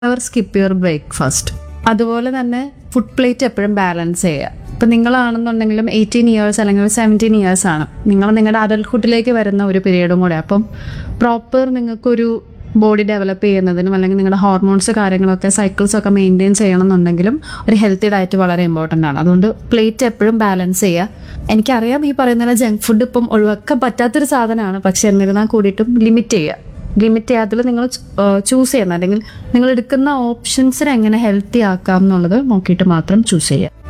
our skip your breakfast അതുപോലെ തന്നെ food plate എപ്പോഴും ബാലൻസ് ചെയ്യുക ഇപ്പം നിങ്ങളാണെന്നുണ്ടെങ്കിലും എയ്റ്റീൻ ഇയേഴ്സ് അല്ലെങ്കിൽ സെവൻറ്റീൻ ഇയേഴ്സ് ആണ് നിങ്ങൾ നിങ്ങളുടെ അഡൽട്ട്ഹുഡിലേക്ക് വരുന്ന ഒരു പീരീഡും കൂടെ അപ്പം പ്രോപ്പർ നിങ്ങൾക്കൊരു ബോഡി ഡെവലപ്പ് ചെയ്യുന്നതിനും അല്ലെങ്കിൽ നിങ്ങളുടെ ഹോർമോൺസ് കാര്യങ്ങളൊക്കെ സൈക്കിൾസ് ഒക്കെ മെയിൻറ്റെയിൻ ചെയ്യണമെന്നുണ്ടെങ്കിലും ഒരു ഹെൽത്തി ഡയറ്റ് വളരെ ഇമ്പോർട്ടൻ്റ് ആണ് അതുകൊണ്ട് പ്ലേറ്റ് എപ്പോഴും ബാലൻസ് ചെയ്യുക എനിക്കറിയാം ഈ പറയുന്ന ജങ്ക് ഫുഡ് ഇപ്പം ഒഴിവാക്കാൻ പറ്റാത്തൊരു സാധനമാണ് പക്ഷെ എന്നിരുന്നാൽ കൂടിയിട്ടും ലിമിറ്റ് ചെയ്യുക ലിമിറ്റ് ചെയ്യാത്തതിൽ നിങ്ങൾ ചൂസ് ചെയ്യുന്ന അല്ലെങ്കിൽ നിങ്ങൾ എടുക്കുന്ന ഓപ്ഷൻസിനെ എങ്ങനെ ഹെൽത്തി ആക്കാം എന്നുള്ളത് നോക്കിയിട്ട് മാത്രം ചൂസ് ചെയ്യുക